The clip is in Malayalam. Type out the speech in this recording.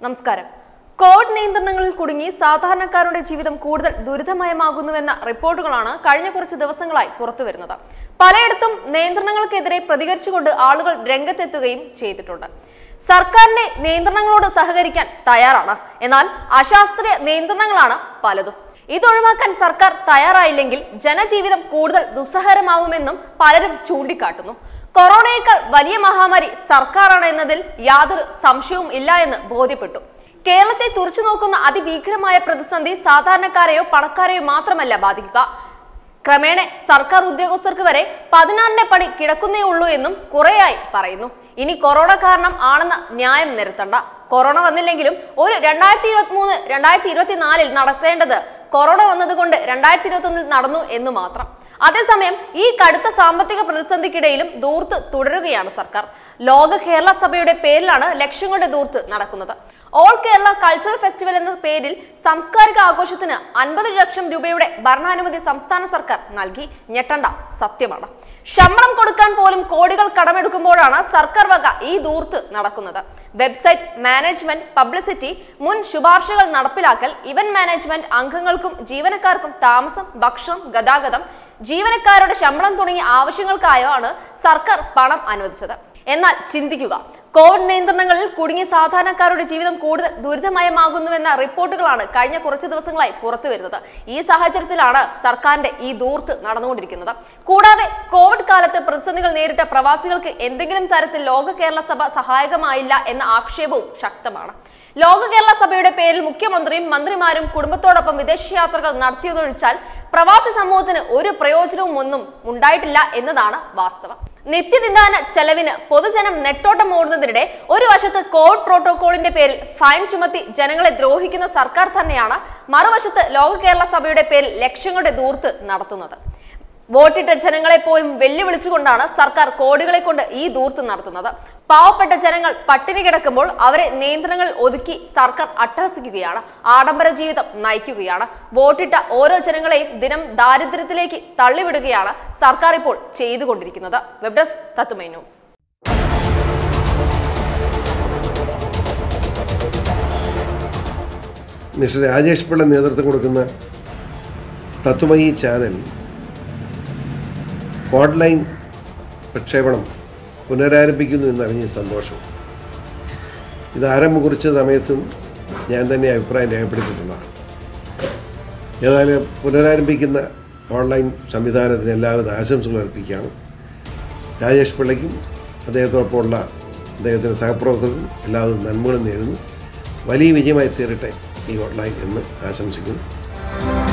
നമസ്കാരം കോവിഡ് നിയന്ത്രണങ്ങളിൽ കുടുങ്ങി സാധാരണക്കാരുടെ ജീവിതം കൂടുതൽ ദുരിതമയമാകുന്നുവെന്ന റിപ്പോർട്ടുകളാണ് കഴിഞ്ഞ കുറച്ച് ദിവസങ്ങളായി പുറത്തുവരുന്നത് പലയിടത്തും നിയന്ത്രണങ്ങൾക്കെതിരെ പ്രതികരിച്ചുകൊണ്ട് ആളുകൾ രംഗത്തെത്തുകയും ചെയ്തിട്ടുണ്ട് സർക്കാരിന്റെ നിയന്ത്രണങ്ങളോട് സഹകരിക്കാൻ തയ്യാറാണ് എന്നാൽ അശാസ്ത്രീയ നിയന്ത്രണങ്ങളാണ് പലതും ഇതൊഴിവാക്കാൻ സർക്കാർ തയ്യാറായില്ലെങ്കിൽ ജനജീവിതം കൂടുതൽ ദുസ്സഹരമാവുമെന്നും പലരും ചൂണ്ടിക്കാട്ടുന്നു കൊറോണയേക്കാൾ വലിയ മഹാമാരി സർക്കാരാണ് എന്നതിൽ യാതൊരു സംശയവും ഇല്ല എന്ന് ബോധ്യപ്പെട്ടു കേരളത്തെ തുറച്ചു നോക്കുന്ന അതിഭീകരമായ പ്രതിസന്ധി സാധാരണക്കാരെയോ പണക്കാരെയോ മാത്രമല്ല ബാധിക്കുക ക്രമേണ സർക്കാർ ഉദ്യോഗസ്ഥർക്ക് വരെ പതിനാറിന്റെ പണി കിടക്കുന്നേ ഉള്ളൂ എന്നും കുറേയായി പറയുന്നു ഇനി കൊറോണ കാരണം ആണെന്ന ന്യായം നിരത്തണ്ട കൊറോണ വന്നില്ലെങ്കിലും ഒരു രണ്ടായിരത്തി ഇരുപത്തി മൂന്ന് രണ്ടായിരത്തി ഇരുപത്തിനാലിൽ നടത്തേണ്ടത് കൊറോണ വന്നതുകൊണ്ട് രണ്ടായിരത്തി ഇരുപത്തി ഒന്നിൽ നടന്നു എന്ന് മാത്രം അതേസമയം ഈ കടുത്ത സാമ്പത്തിക പ്രതിസന്ധിക്കിടയിലും ദൂർത്ത് തുടരുകയാണ് സർക്കാർ ലോക കേരള സഭയുടെ പേരിലാണ് ലക്ഷങ്ങളുടെ ദൂർത്ത് നടക്കുന്നത് ഓൾ കേരള കൾച്ചറൽ ഫെസ്റ്റിവൽ എന്ന പേരിൽ സാംസ്കാരിക ആഘോഷത്തിന് അൻപത് ലക്ഷം രൂപയുടെ ഭരണാനുമതി സംസ്ഥാന സർക്കാർ നൽകി ഞെട്ടണ്ട സത്യമാണ് ശമ്പളം കൊടുക്കാൻ പോലും കോടികൾ കടമെടുക്കുമ്പോഴാണ് സർക്കാർ വക ഈ ദൂർത്ത് നടക്കുന്നത് വെബ്സൈറ്റ് മാനേജ്മെന്റ് പബ്ലിസിറ്റി മുൻ ശുപാർശകൾ നടപ്പിലാക്കൽ ഇവന്റ് മാനേജ്മെന്റ് അംഗങ്ങൾക്കും ജീവനക്കാർക്കും താമസം ഭക്ഷണം ഗതാഗതം ജീവനക്കാരുടെ ശമ്പളം തുടങ്ങിയ ആവശ്യങ്ങൾക്കായോ ആണ് സർക്കാർ പണം അനുവദിച്ചത് എന്നാൽ ചിന്തിക്കുക കോവിഡ് നിയന്ത്രണങ്ങളിൽ കുടുങ്ങിയ സാധാരണക്കാരുടെ ജീവിതം കൂടുതൽ ദുരിതമയമാകുന്നുവെന്ന റിപ്പോർട്ടുകളാണ് കഴിഞ്ഞ കുറച്ച് ദിവസങ്ങളായി പുറത്തു വരുന്നത് ഈ സാഹചര്യത്തിലാണ് സർക്കാരിന്റെ ഈ ദൂർത്ത് നടന്നുകൊണ്ടിരിക്കുന്നത് കൂടാതെ കോവിഡ് കാലത്ത് പ്രതിസന്ധികൾ നേരിട്ട പ്രവാസികൾക്ക് എന്തെങ്കിലും തരത്തിൽ ലോക കേരള സഭ സഹായകമായില്ല എന്ന ആക്ഷേപവും ശക്തമാണ് ലോക കേരള സഭയുടെ പേരിൽ മുഖ്യമന്ത്രിയും മന്ത്രിമാരും കുടുംബത്തോടൊപ്പം വിദേശയാത്രകൾ നടത്തിയതൊഴിച്ചാൽ പ്രവാസി സമൂഹത്തിന് ഒരു പ്രയോജനവും ഒന്നും ഉണ്ടായിട്ടില്ല എന്നതാണ് വാസ്തവം നിത്യനിദാന ചെലവിന് പൊതുജനം നെട്ടോട്ടം ഓടുന്നതിനിടെ ഒരു വശത്ത് കോവിഡ് പ്രോട്ടോകോളിന്റെ പേരിൽ ഫൈൻ ചുമത്തി ജനങ്ങളെ ദ്രോഹിക്കുന്ന സർക്കാർ തന്നെയാണ് മറുവശത്ത് ലോക കേരള സഭയുടെ പേരിൽ ലക്ഷ്യങ്ങളുടെ ദൂർത്ത് നടത്തുന്നത് വോട്ടിട്ട ജനങ്ങളെ പോലും വെല്ലുവിളിച്ചുകൊണ്ടാണ് സർക്കാർ കോടികളെ കൊണ്ട് ഈ ദൂർത്ത് നടത്തുന്നത് പാവപ്പെട്ട ജനങ്ങൾ പട്ടിണി കിടക്കുമ്പോൾ അവരെ നിയന്ത്രണങ്ങൾ ഒതുക്കി സർക്കാർ അട്ടഹസിക്കുകയാണ് ആഡംബര ജീവിതം നയിക്കുകയാണ് വോട്ടിട്ട ഓരോ ജനങ്ങളെയും ദിനം ദാരിദ്ര്യത്തിലേക്ക് തള്ളിവിടുകയാണ് സർക്കാർ ഇപ്പോൾ ചെയ്തുകൊണ്ടിരിക്കുന്നത് web desk Tatwamayi news mister Rajesh Pillai നേതൃത്വം കൊടുക്കുന്ന തത്വമയി ചാനൽ ഓൺലൈൻ പ്രക്ഷേപണം പുനരാരംഭിക്കുന്നു എന്നറിഞ്ഞ സന്തോഷം ഇത് ആരംഭം കുറിച്ച സമയത്തും ഞാൻ തന്നെ അഭിപ്രായം രേഖപ്പെടുത്തിയിട്ടുള്ളതാണ് ഏതായാലും പുനരാരംഭിക്കുന്ന ഓൺലൈൻ സംവിധാനത്തിന് എല്ലാവിധ ആശംസകൾ അർപ്പിക്കുകയാണ് രാജേഷ് പിള്ളയ്ക്കും അദ്ദേഹത്തോടൊപ്പമുള്ള അദ്ദേഹത്തിൻ്റെ സഹപ്രവർത്തകർക്കും എല്ലാവിധ നന്മകളും നേരുന്നു വലിയ വിജയമായി തീരട്ടെ ഈ ഓൺലൈൻ എന്ന് ആശംസിക്കുന്നു